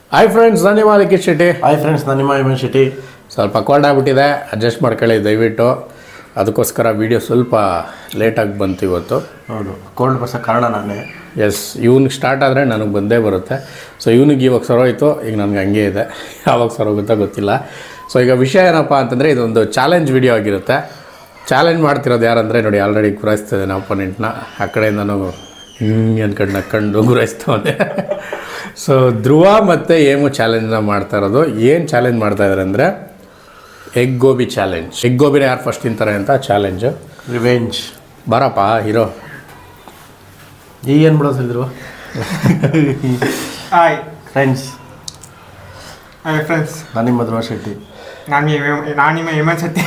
Hi friends ನಾನು ನಿಮ್ಮ ಲಿಖಿತ್ Shetty hi friends ನಾನು ನಿಮ್ಮ ಎಮ್ ಶೆಟ್ಟಿ ಸ್ವಲ್ಪ ಕೋಲ್ಡ್ ಆಗಿಬಿಟ್ಟಿದೆ ಅಡ್ಜಸ್ಟ್ ಮಾಡ್ಕೊಳ್ಳಿ ದಯವಿಟ್ಟು ಅದಕ್ಕೋಸ್ಕರ ವೀಡಿಯೋ ಸ್ವಲ್ಪ ಲೇಟಾಗಿ ಬಂತು ಇವತ್ತು ಹೌದು ಕೋಲ್ಡ್ ಬರ್ಸೋ ಕಾರಣ ನಾನೇ ಎಸ್ ಇವ್ನಿಗೆ ಸ್ಟಾರ್ಟ್ ಆದರೆ ನನಗೆ ಬಂದೇ ಬರುತ್ತೆ ಸೊ ಇವ್ನಿಗೆ ಇವಾಗ ಸರೋಯ್ತು ಈಗ ನನಗೆ ಹಂಗೆ ಇದೆ ಯಾವಾಗ ಸರೋಗುತ್ತೋ ಗೊತ್ತಿಲ್ಲ ಸೊ ಈಗ ವಿಷಯ ಏನಪ್ಪ ಅಂತಂದರೆ ಇದೊಂದು ಚಾಲೆಂಜ್ ವಿಡಿಯೋ ಆಗಿರುತ್ತೆ ಚಾಲೆಂಜ್ ಮಾಡ್ತಿರೋದು ಯಾರಂದರೆ ನೋಡಿ ಆಲ್ರೆಡಿ ಗುರಾಯಿಸ್ತಿದೆ ನಾವು ಅಪೋನೆಂಟ್ನ ಆ ಕಡೆಯಿಂದ ನಾನು ಹಿಂಗೆ ಅನ್ಕೊಂಡು ನಕ್ಕೊಂಡು ಗುರಾಯಿಸ್ತವನೆ ಸೊ ಧ್ರುವ ಮತ್ತು ಏಮು ಚಾಲೆಂಜ್ನ ಮಾಡ್ತಾ ಇರೋದು ಏನು ಚಾಲೆಂಜ್ ಮಾಡ್ತಾ ಇದ್ದಾರೆ ಅಂದರೆ ಎಗ್ ಗೋಬಿ ಚಾಲೆಂಜ್ ಎಗ್ ಗೋಬಿನ ಯಾರು ಫಸ್ಟ್ ತಿಂತಾರೆ ಅಂತ ಚಾಲೆಂಜು ರಿವೆಂಜ್ ಬಾರಪ್ಪ ಹೀರೋ ಈಗ ಏನು ಬಿಡೋದು ಹೇಳಿದ್ರು ಹಾಯ್ ಫ್ರೆಂಡ್ಸ್ ಹಾಯ್ ಫ್ರೆಂಡ್ಸ್ ನಾನು ನಿಮ್ಮ ಧ್ರುವ ಶೆಟ್ಟಿ ನಾನು ನಿಮ್ಮ ನಾನು ನಿಮ್ಮ ಹೇಮಂತ್ ಸತ್ಯ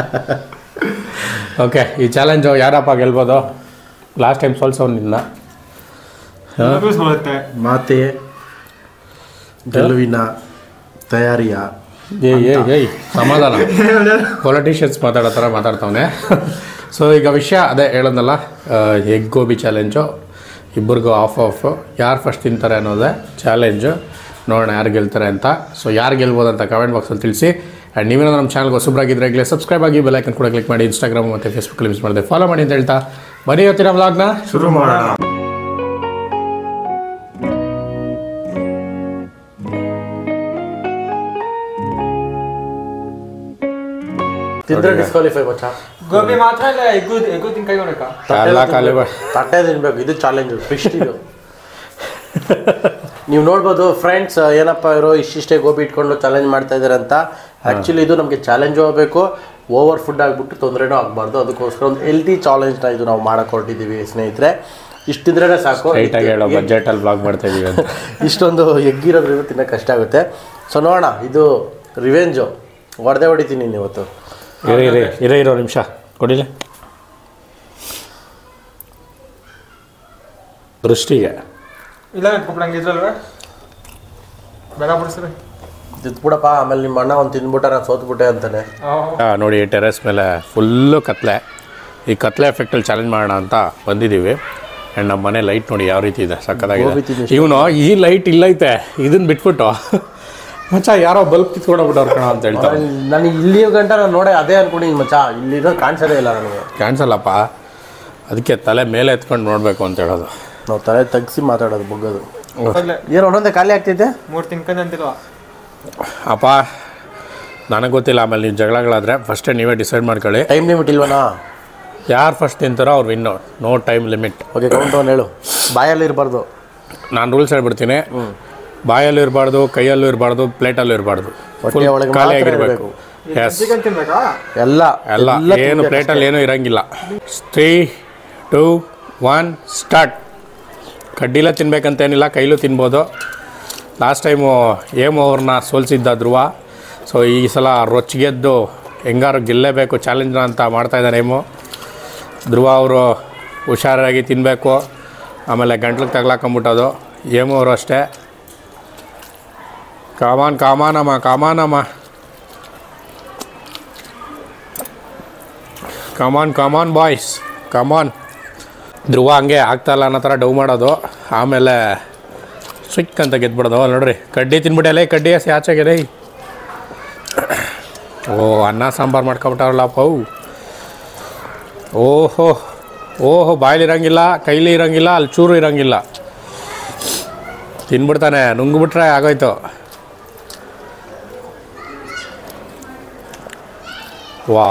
ಓಕೆ ಈ ಚಾಲೆಂಜು ಯಾರಪ್ಪ ಗೆಲ್ಬೋದು ಲಾಸ್ಟ್ ಟೈಮ್ ಸೋಲ್ಸೋನಿಲ್ಲ ಎಲ್ಲರೂ ಸೋಲುತ್ತೆ ಮಾತೆ ಗೆಲುವಿನ ತಯಾರಿಯ ಏಯ್ ಏಯ್ ಏಯ್ ಸಮಾಧಾನ ಪೊಲಿಟಿಷಿಯನ್ಸ್ ಮಾತಾಡೋ ಥರ ಮಾತಾಡ್ತಾವನೆ ಸೊ ಈಗ ವಿಷಯ ಅದೇ ಹೇಳೋದಲ್ಲ ಎಗ್ ಗೋಬಿ ಚಾಲೆಂಜು ಇಬ್ಬರಿಗೂ ಆಫ್ ಆಫ್ ಯಾರು ಫಸ್ಟ್ ತಿಂತಾರೆ ಅನ್ನೋದೇ ಚಾಲೆಂಜು ನೋಡೋಣ ಯಾರು ಗೆಲ್ತಾರೆ ಅಂತ ಸೊ ಯಾರು ಗೆಲ್ಬೋದು ಅಂತ ಕಮೆಂಟ್ ಬಾಕ್ಸಲ್ಲಿ ತಿಳಿಸಿ ಆ್ಯಂಡ್ ನೀವೇನಾದ್ರು ನಮ್ಮ ಚಾನಲ್ಗೆ ಹೊಸಬ್ರಾಗಿದ್ದರೆ ಈಗಲೇ ಸಬ್ಸ್ಕ್ರೈಬ್ ಆಗಿ ಬೆಲ್ಲೈಕನ್ ಕೂಡ ಕ್ಲಿಕ್ ಮಾಡಿ ಇನ್ಸ್ಟಾಗ್ರಾಮ್ ಮತ್ತು ಫೇಸ್ಬುಕ್ಕಲ್ಲಿ ಮಿಸ್ ಮಾಡಿದೆ ಫಾಲೋ ಮಾಡಿ ಅಂತ ಹೇಳ್ತಾ ಬರೀ ಇವತ್ತಿನ ವ್ಲಾಗ್ನ ಶುರು ಮಾಡೋಣ ತಿಂದ್ರೆ ಡಿಸ್ಕ್ವಾಲಿಫೈ ಗೊತ್ತಾ ಗೋಬಿ ಮಾತ್ರ ಇಲ್ಲ ಎಗ್ಗು ಎಗ್ಗು ತಿನ್ ಕೈ ನೋಡಕ್ಕ ಎಲ್ಲ ಖಾಲಿ ಬಾ- ತಟ್ಟೆ ತಿನ್ಬೇಕು ಇದು ಚಾಲೆಂಜ್ ಫಿಸ್ಟ್ ಇದು ನೀವು ನೋಡ್ಬೋದು ಫ್ರೆಂಡ್ಸ್ ಏನಪ್ಪ ಇವರು ಇಷ್ಟಿಷ್ಟೇ ಗೋಬಿ ಇಟ್ಕೊಂಡು ಚಾಲೆಂಜ್ ಮಾಡ್ತಾ ಇದ್ದಾರೆ ಅಂತ ಆ್ಯಕ್ಚುಲಿ ಇದು ನಮಗೆ ಚಾಲೆಂಜು ಆಗಬೇಕು ಓವರ್ ಫುಡ್ ಆಗಿಬಿಟ್ಟು ತೊಂದರೆನೂ ಆಗಬಾರ್ದು ಅದಕ್ಕೋಸ್ಕರ ಒಂದು ಹೆಲ್ತಿ ಚಾಲೆಂಜ್ನ ಇದು ನಾವು ಮಾಡಕ್ಕೆ ಹೊರಟಿದ್ದೀವಿ ಸ್ನೇಹಿತರೆ ಇಷ್ಟಿದ್ರೇ ಸಾಕು ಸ್ಟ್ರೈಟಾಗಿ ಹೇಳೋ ಬಜೆಟಲ್ಲಿ ಬ್ಲಾಗ್ ಮಾಡ್ತಾ ಇದೀವಿ ಅಂತ ಇಷ್ಟೊಂದು ಎಗ್ಗಿರೋದ್ರಿಂದ ತಿನ್ನೋಕೆ ಕಷ್ಟ ಆಗುತ್ತೆ ಸೊ ನೋಡೋಣ ಇದು ರಿವೆಂಜು ಹೊಡೆದೇ ಹೊಡಿತೀನಿ ನೀನು ಇವತ್ತು ಇರೋ ಇರೋ ಇರೋ ಇರೋ ನಿಮಿಷ ಕೊಡಿಲೆ ದೃಷ್ಟಿಗೆ ಇಲ್ಲ ಕೊಪ್ಪಳಂಗೆ ಇದ್ರಲ್ವ ಬೇಗ ಬಿಡಿಸ್ರಿ ತಿದ್ಬಿಡಪ್ಪ ಆಮೇಲೆ ನಿಮ್ಮ ಅಣ್ಣ ಒಂದು ತಿಂದ್ಬಿಟ್ಟ ನಾನು ಸೋತ್ಬಿಟ್ಟೆ ಅಂತಾನೆ ಆ, ನೋಡಿ ಟೆರೆಸ್ ಮೇಲೆ ಫುಲ್ಲು ಕತ್ಲೆ ಈ ಕತ್ಲೆ ಎಫೆಕ್ಟಲ್ಲಿ ಚಾಲೆಂಜ್ ಮಾಡೋಣ ಅಂತ ಬಂದಿದ್ದೀವಿ ಆ್ಯಂಡ್ ನಮ್ಮ ಮನೆ ಲೈಟ್ ನೋಡಿ ಯಾವ ರೀತಿ ಇದೆ ಗೋಬಿ ಸಕ್ಕತ್ತಾಗಿದೆ ತಿಂದಿಷ್ಟು. ಇವನು ಈ ಲೈಟ್ ಇಲ್ಲೈತೆ ಇದನ್ನ ಬಿಟ್ಬಿಟ್ಟು ಮಚ್ಚ ಯಾರೋ ಬಲ್ಬ್ ಕಿತ್ಕೊಂಡೋಗ್ಬಿಟ್ಟವ್ರು ಕಣ ಅಂತ ಹೇಳ್ತಾರೆ ನಾನು ಇಲ್ಲಿ ಗಂಟ ನಾನು ನೋಡೇ ಅದೇ ಅನ್ಕೊಂಡಿದ್ದೀನಿ ಮಚ್ಚ ಇಲ್ಲಿರೋ ಕಾಣಿಸೋದೇ ಇಲ್ಲ ನನಗೆ ಕ್ಯಾನ್ಸಲ್ಲಪ್ಪ ಅದಕ್ಕೆ ತಲೆ ಮೇಲೆ ಎತ್ಕೊಂಡು ನೋಡಬೇಕು ಅಂತ ಹೇಳೋದು ನಾವು ತಲೆ ತಗ್ಸಿ ಮಾತಾಡೋದು ಬುಗ್ಗೋದು ಮೊದಲೇ ಏನು ಒಂದೊಂದೇ ಖಾಲಿ ಆಗ್ತಿದ್ದೆ ಮೂರು ತಿನ್ಕೊಂಡು ಅಂತಿಲ್ವಾ ಅಪ್ಪ ನನಗೆ ಗೊತ್ತಿಲ್ಲ ಆಮೇಲೆ ನೀವು ಜಗಳಗಳಾದರೆ ಫಸ್ಟೇ ನೀವೇ ಡಿಸೈಡ್ ಮಾಡ್ಕೊಳ್ಳಿ ಟೈಮ್ ಲಿಮಿಟ್ ಇಲ್ವನಾ ಯಾರು ಫಸ್ಟ್ ತಿಂತಾರೋ ಅವ್ರು win no time limit okay count one ಹೇಳು ಬಾಯಲ್ಲಿ ಇರಬಾರ್ದು ನಾನು ರೂಲ್ಸ್ ಹೇಳ್ಬಿಡ್ತೀನಿ ಬಾಯಲ್ಲೂ ಇರಬಾರ್ದು ಕೈಯಲ್ಲೂ ಇರಬಾರ್ದು ಪ್ಲೇಟಲ್ಲೂ ಇರಬಾರ್ದು ಹೊಟ್ಟೆ ಒಳಗೆ ಮಾತ್ರ ಖಾಲಿಯಾಗಿರ್ಬೇಕು ಎಸ್ ಚಿಕನ್ ತಿನ್ಬೇಕಾ ಎಲ್ಲ ಎಲ್ಲ ಎಲ್ಲ ಏನು ತಿಂದೆ ಪ್ಲೇಟಲ್ಲಿ ಏನೂ ಇರಂಗಿಲ್ಲ ತ್ರೀ ಟೂ ಒನ್ ಸ್ಟಾರ್ಟ್ ಕಡ್ಡಿಲ ತಿನ್ಬೇಕಂತೇನಿಲ್ಲ ಕೈಲೂ ತಿನ್ಬೋದು ಲಾಸ್ಟ್ ಟೈಮು ಏಮು ಅವ್ರನ್ನ ಸೋಲಿಸಿದ್ದ ಧ್ರುವ ಸೊ ಈ ಸಲ ರೊಚ್ಚಿಗೆದ್ದು ಹೆಂಗಾರು ಗೆಲ್ಲೇಬೇಕು ಚಾಲೆಂಜ್ನ ಅಂತ ಮಾಡ್ತಾ ಇದ್ದಾನೆ ಏಮು ಧ್ರುವ ಅವರು ಹುಷಾರಾಗಿ ತಿನ್ನಬೇಕು ಆಮೇಲೆ ಗಂಟ್ಲಿಗೆ ತಗ್ಲಾಕೊಂಬಿಟ್ಟೋದು ಏಮು ಅವರು ಅಷ್ಟೇ ಕಾಮಾನ್ ಕಾಮಾನಮ್ಮ ಕಾಮಾನಮ್ಮ ಕಮಾನ್ ಕಮಾನ್ ಬಾಯ್ಸ್ ಕಮಾನ್ ಧ್ರುವ ಹಂಗೆ ಆಗ್ತಾಯಿಲ್ಲ ಅನ್ನೋ ಥರ ಡೌ ಮಾಡೋದು ಆಮೇಲೆ ಸ್ವಿಕ್ ಅಂತ ಗೆದ್ಬಿಡೋದು ಅಲ್ಲಿ ನೋಡ್ರಿ ಕಡ್ಡಿ ತಿನ್ಬಿಟ್ಟಲೆ ಕಡ್ಡಿ ಹಸಿ ಆಚೆಗೆ ರೈ ಓ ಅನ್ನ ಸಾಂಬಾರು ಮಾಡ್ಕೊಬಿಟ್ಟಾರಲ್ಲ ಪೌ ಓಹೋ ಓಹೋ ಬಾಯಲ್ಲಿ ಇರಂಗಿಲ್ಲ ಕೈಲಿ ಇರಂಗಿಲ್ಲ ಅಲ್ಲಿ ಚೂರು ಇರಂಗಿಲ್ಲ ತಿನ್ಬಿಡ್ತಾನೆ ನುಂಗ್ಬಿಟ್ರೆ ಆಗೋಯ್ತು ವಾ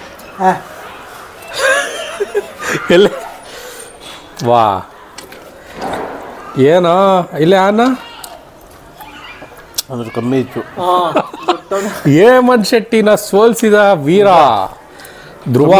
ಎಲ್ಲಿ ವಾ ಏನೋ ಇಲ್ಲೇ ಅನ್ನ ಅದ್ರ ಕಮ್ಮಿ ಇತ್ತು ಹೇಮಂತ್ ಶೆಟ್ಟಿನ ಸೋಲ್ಸಿದ ವೀರ ಧ್ರುವ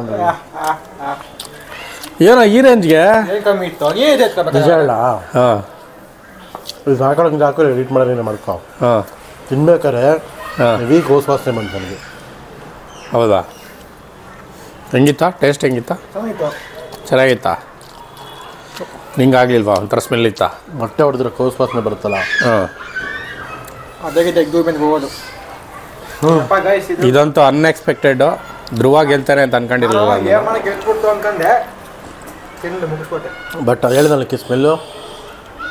ಏನೋ ಈ ರೇಂಜ್ಗೆ ಏನ್ ಕಮ್ಮಿ ಇತ್ತು ಏ ಇದೆ ನಿಜ ಹೇಳ ಹಾಂ ಇದು ಹಾಕೊಳ್ಳೋಂಗೆ ಹಾಕೋ ಎಡಿಟ್ ಮಾಡೋದೇನೆ ಮಾಡ್ಕೊ ಹಾಂ ತಿನ್ಬೇಕಾರೆ ಹಾಂ ಹೆವಿ ಗೋಸ್ ವಾಸನೆ ಬಂತು ನನಗೆ ಹೌದಾ ಹೆಂಗಿತ್ತಾ ಟೇಸ್ಟ್ ಹೆಂಗಿತ್ತಾ ಚೆನ್ನಾಗಿತ್ತು ಚೆನ್ನಾಗಿತ್ತಾ ನಿಂಗೆ ಆಗಲಿಲ್ವಾ ಒಂಥರ ಸ್ಮೆಲ್ ಇತ್ತಾ ಮೊಟ್ಟೆ ಹೊಡೆದ್ರೆ ಕೋಸ್ ವಾಸನೆ ಬರುತ್ತಲ್ಲ ಹಾಂ ಅದಾಗೆ ಎಗ್ಗು ಬಂದು ಹೋಗೋದು ಅಪ್ಪ ಗೈಸ್ ಇದು ಇದಂತೂ ಅನ್ಎಕ್ಸ್ಪೆಕ್ಟೆಡ್ ಧ್ರುವ ಗೆಲ್ತಾನೆ ಅಂತ ಅನ್ಕೊಂಡಿರ್ಲಿಲ್ಲ ನಾನು. ಏನ್ ಮಾಡಕ್ಕೆ ಗೆಲ್ಸ್ಬಿಡ್ತು ಅನ್ಕಂಡೆ ತಿಂದು ಮುಗಿಸ್ಕೊಟ್ಟೆ ಬಟ್ ಹೇಳಿದಲ್ಲ ಸ್ಮೆಲ್ಲು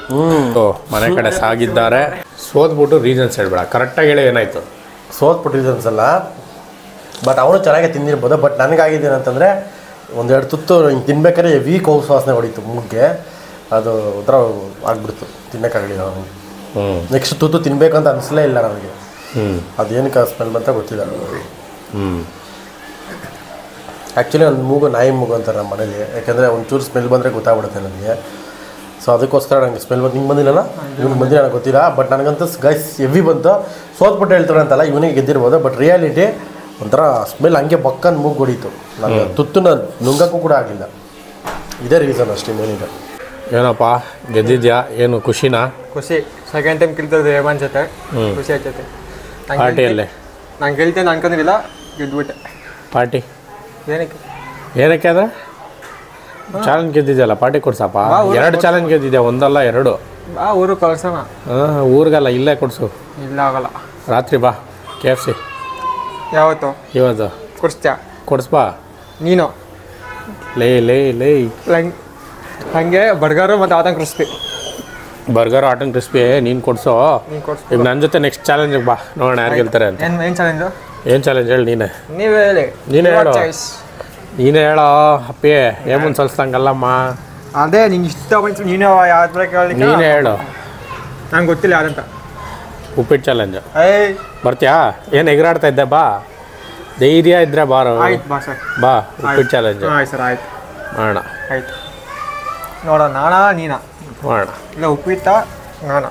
ಸೊ ಮನೆ ಕಡೆ ಸಾಗಿದ್ದಾರೆ ಸೋದ್ಬಿಟ್ಟು ರೀಸನ್ಸ್ ಹೇಳ್ಬೇಡ ಕರೆಕ್ಟಾಗಿ ಹೇಳಿ ಏನಾಯ್ತು ಸೋತ್ಬಿಟ್ಟು ರೀಸನ್ಸ್ ಅಲ್ಲ ಬಟ್ ಅವನು ಚೆನ್ನಾಗಿ ತಿಂದಿರ್ಬೋದು ಬಟ್ ನನಗಾಗಿದೆ ಏನಂತಂದರೆ ಒಂದೆರಡು ತುತ್ತು ಹಿಂಗೆ ತಿನ್ಬೇಕಾದ್ರೆ ಹೆವಿ ಕೋಸು ವಾಸನೆ ಹೊಡಿತು ಮೂಗ್ಗೆ ಅದು ಒಂಥರ ಆಗ್ಬಿಡ್ತು ತಿನ್ನೋಕ್ಕಾಗಲಿಲ್ಲ ನನಗೆ ಹ್ಞೂ ನೆಕ್ಸ್ಟ್ ತುತ್ತು ತಿನ್ಬೇಕು ಅಂತ ಅನಿಸಲೇ ಇಲ್ಲ ನನಗೆ ಹ್ಞೂ ಅದೇನಕ್ಕೆ ಸ್ಮೆಲ್ ಅಂತ ಗೊತ್ತಿಲ್ಲ ಹ್ಞೂ ಆ್ಯಕ್ಚುಲಿ ನನ್ನ ಮೂಗು ನಾಯಿ ಮೂಗು ಅಂತಾರೆ ನಮ್ಮ ಮನೇಲಿ ಯಾಕೆಂದರೆ ಒಂಚೂರು ಸ್ಮೆಲ್ ಬಂದರೆ ಗೊತ್ತಾಗ್ಬಿಡುತ್ತೆ ನನಗೆ ಸೊ ಅದಕ್ಕೋಸ್ಕರ ನನಗೆ ಸ್ಮೆಲ್ ಬಂದು ನಿಂಗೆ ಬಂದಿಲ್ಲಲ್ಲ ಇವ್ನಿಗೆ ಬಂದಿಲ್ಲ ನನಗೆ ಗೊತ್ತಿಲ್ಲ ಬಟ್ ನನಗಂತೂ ಗೈಸ್ ಹೆವಿ ಬಂತು ಸೋತ್ಬಿಟ್ಟು ಹೇಳ್ತಾರೆ ಅಂತಲ್ಲ ಇವನಿಗೆ ಗೆದ್ದಿರ್ಬೋದು ಬಟ್ ರಿಯಾಲಿಟಿ ಒಂಥರ ಸ್ಮೆಲ್ ಹಂಗೆ ಬಕ್ಕಂದು ಮೂಗು ಹೊಡೀತು ನನಗೆ ತುತ್ತನ್ನ ನುಂಗಕ್ಕೂ ಕೂಡ ಆಗಲಿಲ್ಲ ಇದೇ ರೀಸನ್ ಅಷ್ಟೇ ಏನಿದೆ ಏನಪ್ಪ ಗೆದ್ದಿದ್ಯಾ ಏನು ಖುಷಿನಾ ಖುಷಿ ಸೆಕೆಂಡ್ ಟೈಮ್ ಗೆಲ್ತದೆ ಹೇಮಂತ್ ಜೊತೆ ಹ್ಮ್. ಖುಷಿ ಆಗ್ತೈತೆ ಪಾರ್ಟಿಯಲ್ಲೇ ನಾನು ಗೆಲ್ತೇನೆ ಅನ್ಕೊಂಡಿರಲಿಲ್ಲ ಗೆದ್ಬಿಟ್ಟೆ ಪಾರ್ಟಿ ಏನಕ್ಕೆ ಏನಕ್ಕೆ ಅಂದ್ರೆ ಚಾಲೆಂಜ್ ಗೆದ್ದಿದ್ಯಲ್ಲ ಪಾರ್ಟಿ ಕೊಡ್ಸಪ್ಪ ಎರಡು ಚಾಲೆಂಜ್ ಗೆದ್ದಿದ್ಯಾ ಒಂದಲ್ಲ ಎರಡು ಬಾ ಊರು ಕಳ್ಸೋಣ ಹಾಂ ಊರಿಗಲ್ಲ ಇಲ್ಲೇ ಕೊಡ್ಸು ಇಲ್ಲ ಆಗಲ್ಲ ರಾತ್ರಿ ಬಾ ಕೆ ಎಫ್ ಸಿ ಯಾವತ್ತು ಇವತ್ತು ಕೊಡಿಸ್ತ್ಯಾ ಕೊಡಿಸ್ಬಾ ನೀನು ಲೇ ಲೇ ಲೇ ಹಂಗೆ ಹಾಗೆ ಬರ್ಗರು ಮತ್ತು ಆತಂಕ ಕ್ರಿಸ್ಪಿ ಬರ್ಗರ್ ಆಟನ್ ಕ್ರಿಸ್ಪಿ ನೀನು ಕೊಡ್ಸೋ ನೀನು ಕೊಡ್ಸ್ ಈಗ ನನ್ನ ಜೊತೆ ನೆಕ್ಸ್ಟ್ ಚಾಲೆಂಜಿಗೆ ಬಾ ನೋಡೋಣ ಯಾರು ಗೆಲ್ತಾರೆ ಅಂತ ಏನು ಏನು ಚಾಲೆಂಜು ಏನು ಚಾಲೆಂಜ್ ಹೇಳಿ ನೀನೆ ನೀವೇ ಹೇಳಿ ನೀನೇ Your ಹೇಳು. choice. ನೀನೇ ಹೇಳೋ ಅಪ್ಪಿ ಏಮನ್ ಸಲ್ಸ್ದಂಗಲ್ಲಮ್ಮ ಅದೇ ನಿಂಗೆ ಇಷ್ಟ ಬಂತು ನೀನು ಯಾವ್ದು ಬೇಕು ನೀನೇ ಹೇಳಿ ಹೇಳು ನಂಗೆ ಗೊತ್ತಿಲ್ಲ ಯಾರಂತ ಉಪ್ಪಿಟ್ಟು ಚಾಲೆಂಜ್ ಏಯ್ ಬರ್ತೀಯಾ ಏನು ಎಗರಾಡ್ತಾ ಇದ್ದೆ ಬಾ ಧೈರ್ಯ ಇದ್ರೆ ಬಾರೋ ಆಯ್ತು ಬಾ ಸರ್ ಬಾ ಉಪ್ಪಿಟ್ಟು ಚಾಲೆಂಜ್ ಆಯ್ತು ಸರ್ ಆಯ್ತು ಮಾಡೋಣ ಆಯ್ತು ನೋಡೋಣ ನಾನಾ ನೀನಾ ಮಾಡೋಣ ಇಲ್ಲ ಉಪ್ಪಿಟ್ಟ ನಾನಾ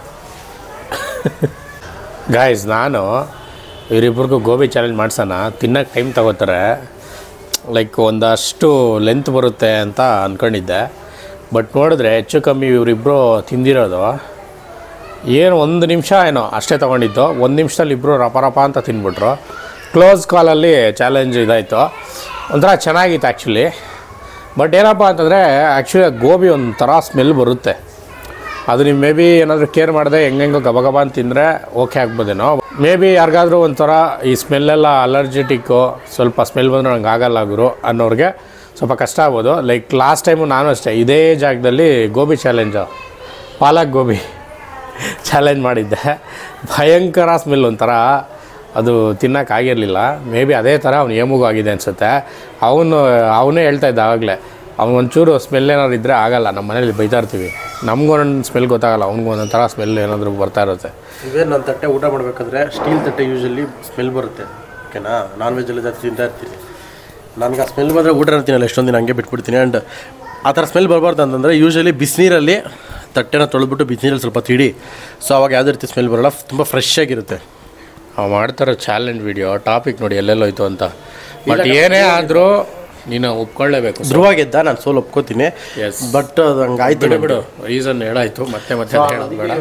ಗಾಯ್ಸ್ ನಾನು ಇವರಿಬ್ರಿಗೂ ಗೋಬಿ ಚಾಲೆಂಜ್ ಮಾಡ್ಸೋಣ ತಿನ್ನೋಕೆ ಟೈಮ್ ತಗೋತಾರೆ ಲೈಕ್ ಒಂದಷ್ಟು ಲೆಂತ್ ಬರುತ್ತೆ ಅಂತ ಅಂದ್ಕೊಂಡಿದ್ದೆ ಬಟ್ ನೋಡಿದ್ರೆ ಹೆಚ್ಚು ಕಮ್ಮಿ ಇವರಿಬ್ಬರು ತಿಂದಿರೋದು ಏನು ಒಂದು ನಿಮಿಷ ಏನೋ ಅಷ್ಟೇ ತೊಗೊಂಡಿದ್ದು ಒಂದು ನಿಮಿಷದಲ್ಲಿ ಇಬ್ಬರು ರಪ ರಪ ಅಂತ ತಿನ್ಬಿಟ್ರು ಕ್ಲೋಸ್ ಕಾಲಲ್ಲಿ ಚಾಲೆಂಜ್ ಇದಾಯಿತು ಒಂಥರ ಚೆನ್ನಾಗಿತ್ತು ಆ್ಯಕ್ಚುಲಿ ಬಟ್ ಏನಪ್ಪ ಅಂತಂದರೆ ಆ್ಯಕ್ಚುಲಿ ಗೋಬಿ ಒಂಥರ ಸ್ಮೆಲ್ ಬರುತ್ತೆ ಅದು ನೀವು ಮೇ ಬಿ ಏನಾದರೂ ಕೇರ್ ಮಾಡದೆ ಹೆಂಗೆಂಗೋ ಗಬ ಗಬ ಅಂತ ತಿಂದರೆ ಓಕೆ ಆಗ್ಬೋದೇನೋ ಮೇ ಬಿ ಯಾರಿಗಾದ್ರೂ ಒಂಥರ ಈ ಸ್ಮೆಲ್ಲೆಲ್ಲ ಅಲರ್ಜೆಟಿಕ್ಕು ಸ್ವಲ್ಪ ಸ್ಮೆಲ್ ಬಂದರೆ ನಂಗೆ ಆಗಲ್ಲ ಗುರು ಅನ್ನೋರಿಗೆ ಸ್ವಲ್ಪ ಕಷ್ಟ ಆಗ್ಬೋದು ಲೈಕ್ ಲಾಸ್ಟ್ ಟೈಮು ನಾನು ಅಷ್ಟೇ ಇದೇ ಜಾಗದಲ್ಲಿ ಗೋಬಿ ಚಾಲೆಂಜು ಪಾಲಕ್ ಗೋಬಿ ಚಾಲೆಂಜ್ ಮಾಡಿದ್ದೆ ಭಯಂಕರ ಸ್ಮೆಲ್ ಒಂಥರ ಅದು ತಿನ್ನೋಕ್ಕಾಗಿರಲಿಲ್ಲ ಮೇ ಬಿ ಅದೇ ಥರ ಅವ್ನು ಏಮುಗೂ ಆಗಿದೆ ಅನಿಸುತ್ತೆ ಅವನು ಅವನೇ ಹೇಳ್ತಾ ಇದ್ದ ಆವಾಗಲೇ ಅವ್ನು ಒಂಚೂರು ಸ್ಮೆಲ್ ಏನಾದ್ರು ಇದ್ದರೆ ಆಗಲ್ಲ ನಮ್ಮ ಮನೇಲಿ ಬೈತಾ ಇರ್ತೀವಿ ನಮ್ಗೊಂದೊಂದು ಸ್ಮೆಲ್ ಗೊತ್ತಾಗಲ್ಲ ಅವ್ನಿಗೂ ಒಂದೊಂದು ಥರ ಸ್ಮೆಲ್ ಏನಾದರೂ ಬರ್ತಾ ಇರುತ್ತೆ ಇದೇ ನನ್ನ ತಟ್ಟೆ ಊಟ ಮಾಡಬೇಕಾದ್ರೆ ಸ್ಟೀಲ್ ತಟ್ಟೆ ಯೂಶಲಿ ಸ್ಮೆಲ್ ಬರುತ್ತೆ ಓಕೆನಾ ನಾನ್ ವೆಜ್ಜಲ್ಲಿ ಜಾಸ್ತಿ ತಿಂತಾ ಇರ್ತೀನಿ ನನಗೆ ಆ ಸ್ಮೆಲ್ ಬಂದರೆ ಊಟ ತಿನ್ನಲ್ಲ ಎಷ್ಟೊಂದು ದಿನ ಹಂಗೆ ಬಿಟ್ಬಿಡ್ತೀನಿ ಆ್ಯಂಡ್ ಆ ಥರ ಸ್ಮೆಲ್ ಬರಬಾರ್ದು ಅಂತಂದರೆ ಯೂಶಲಿ ಬಿಸಿನೀರಲ್ಲಿ ತಟ್ಟೆನ ತೊಳೆದ್ಬಿಟ್ಟು ಬಿಸಿನೀರಲ್ಲಿ ಸ್ವಲ್ಪ ತಿಡಿ ಸೊ ಅವಾಗ ಯಾವುದೇ ರೀತಿ ಸ್ಮೆಲ್ ಬರೋಲ್ಲ ತುಂಬ ಫ್ರೆಶ್ ಆಗಿರುತ್ತೆ ಅವ್ ಮಾಡ್ತಾರೋ ಚಾಲೆಂಜ್ ವಿಡಿಯೋ ಟಾಪಿಕ್ ನೋಡಿ ಎಲ್ಲೆಲ್ಲೋಯ್ತು ಅಂತ ಬಟ್ ಏನೇ ಆದರೂ ನೀನು ಒಪ್ಕೊಳ್ಳೇಬೇಕು ಧ್ರುವ ಗೆದ್ದ ನಾನು ಸೋಲ್ ಒಪ್ಕೋತೀನಿ Yes. ಬಟ್ ಅದು ಹಂಗೆ ಆಯ್ತು ಬಿಡು ಬಿಡು ರೀಸನ್ ಹೇಳಾಯ್ತು ಮತ್ತೆ ಮತ್ತೆ ಅದ್ ಹೇಳೋದು ಬೇಡ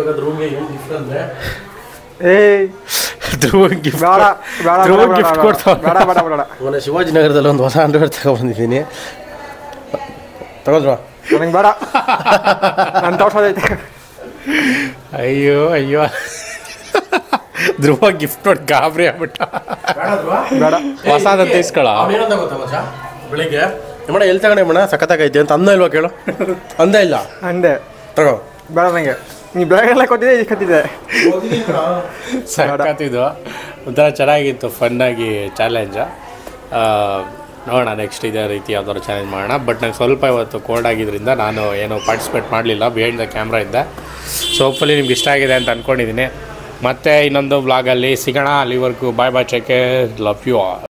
ಏಯ್ ಧ್ರುವ ಗಿಫ್ಟ್ ಬೇಡ ಬೇಡ ಧ್ರುವ ಬೇಡ, ಗಿಫ್ಟ್ ಬೇಡ, ಕೊಡ್ತಾವ ಬೇಡ ಬೇಡ ಬೇಡ ಮೊನ್ನೆ ಶಿವಾಜಿನಗರದಲ್ಲಿ ಒಂದು ಹೊಸ ಅಂಡರ್ವೇರ್ ತಗೊಬಂದಿದ್ದೀನಿ ತಗೊಂಡ್ವಾ ನನಗೆ ಬೇಡ ನಾನು ತೋರ್ಸೋದೈತೆ ಅಯ್ಯೋ ಅಯ್ಯೋ ಧ್ರುವ ಗಿಫ್ಟ್ ನೋಡಿ ಗಾಬರಿ ಆಗ್ಬಿಟ್ಟ ಬೇಡ ಹೊಸದಂತ ಇಸ್ಕೊಳ ಅವನೇನಂತ ಗೊತ್ತಾ ಮಚ್ಚ ಬೆಳಿಗ್ಗೆ ನಿಮ್ಮಣ್ಣ ಎಲ್ಲಿ ತಗೊಂಡೆ ಮಣ್ಣ ಸಖತ್ತಾಗೈತೆ ಅಂತ ಅಂದ ಇಲ್ವಾ ಕೇಳು ಅಂದ ಇಲ್ಲ ಅಂದೆ ತಗೋ ಬೇಡ ನನಗೆ ನೀ ಬೆಳಗ್ಗೆಲ್ಲ ಕೊಟ್ಟಿದ್ದೆ ಇಸ್ಕೊತಿದ್ದೆ ಸಖತ್ತಿದು ಒಂಥರ ಚೆನ್ನಾಗಿತ್ತು ಫನ್ನಾಗಿ ಚಾಲೆಂಜ ನೋಡೋಣ ನೆಕ್ಸ್ಟ್ ಇದೇ ರೀತಿ ಯಾವ್ದಾದ್ರು ಚಾಲೆಂಜ್ ಮಾಡೋಣ ಬಟ್ ನಂಗೆ ಸ್ವಲ್ಪ ಇವತ್ತು ಕೋಲ್ಡ್ ಆಗಿದ್ದರಿಂದ ನಾನು ಏನು ಪಾರ್ಟಿಸಿಪೇಟ್ ಮಾಡಲಿಲ್ಲ ಬಿಹೈಂಡ್ ದ ಕ್ಯಾಮ್ರಾ ಇದ್ದೆ ಸೊ ಹೋಪ್ಫುಲಿ ನಿಮ್ಗೆ ಇಷ್ಟ ಆಗಿದೆ ಅಂತ ಅಂದ್ಕೊಂಡಿದ್ದೀನಿ ಮತ್ತೆ ಇನ್ನೊಂದು ಬ್ಲಾಗಲ್ಲಿ ಸಿಗೋಣ ಅಲ್ಲಿವರೆಗೂ bye bye check love you all